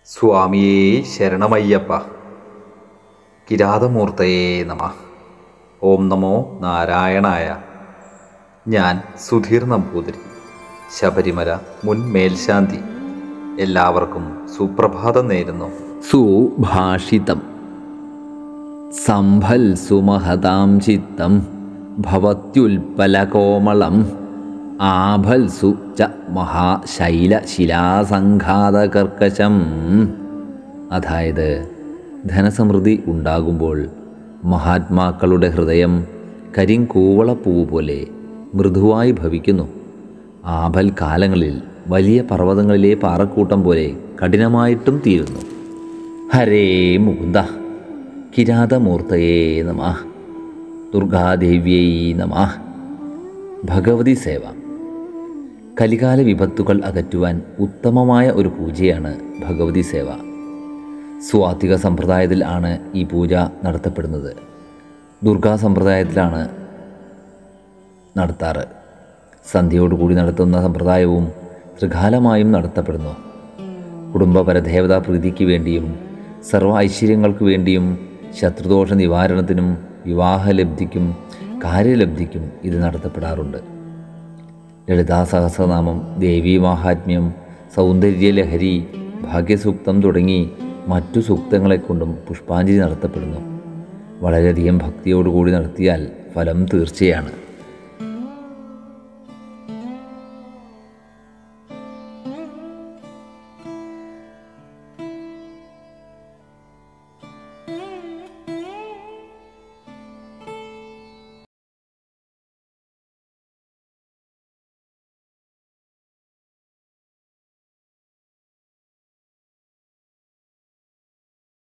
സ്വാമിയേ ശരണമയ്യപ്പ കിരാതമൂർത്തയേ നമ ഓം നമോ നാരായണായ ഞാൻ സുധീർ നമ്പൂതിരി ശബരിമല മുൻ മേൽശാന്തി എല്ലാവർക്കും സുപ്രഭാതം നേരുന്നു സുഭാഷിതം സംഭൽസു മഹതാം ചിത്തം ഭവത്യുൽപ്പലകോമളം ആഭൽസു ച മഹാശൈലശിലാസംഘാതകർക്കശം അതായത് ധനസമൃദ്ധി ഉണ്ടാകുമ്പോൾ മഹാത്മാക്കളുടെ ഹൃദയം കരിങ്കൂവളപ്പൂവ് പോലെ മൃദുവായി ഭവിക്കുന്നു ആപൽ കാലങ്ങളിൽ വലിയ പർവ്വതങ്ങളിലെ പാറക്കൂട്ടം പോലെ കഠിനമായിട്ടും തീരുന്നു ഹരേ മുകുന്ദ കിരാതമൂർത്തയേ നമ ദുർഗാദേവ്യൈ നമ ഭഗവതി സേവ കലികാല വിപത്തുകൾ അകറ്റുവാൻ ഉത്തമമായ ഒരു പൂജയാണ് ഭഗവതി സേവ സ്വാത്തിക സമ്പ്രദായത്തിൽ ആണ് ഈ പൂജ നടത്തപ്പെടുന്നത് ദുർഗാ സമ്പ്രദായത്തിലാണ് നടത്താറ് സന്ധ്യയോടുകൂടി നടത്തുന്ന സമ്പ്രദായവും ത്രികാലമായും നടത്തപ്പെടുന്നു കുടുംബപരദേവതാ പ്രീതിക്ക് വേണ്ടിയും സർവ്വ ഐശ്വര്യങ്ങൾക്ക് വേണ്ടിയും ശത്രുദോഷ നിവാരണത്തിനും വിവാഹലബ്ധിക്കും കാര്യലബ്ധിക്കും ഇത് നടത്തപ്പെടാറുണ്ട് ലളിതാ സഹസ്രനാമം ദേവീ മാഹാത്മ്യം സൗന്ദര്യലഹരി ഭാഗ്യസൂക്തം തുടങ്ങി മറ്റു സൂക്തങ്ങളെക്കൊണ്ടും പുഷ്പാഞ്ജലി നടത്തപ്പെടുന്നു വളരെയധികം ഭക്തിയോടുകൂടി നടത്തിയാൽ ഫലം തീർച്ചയാണ്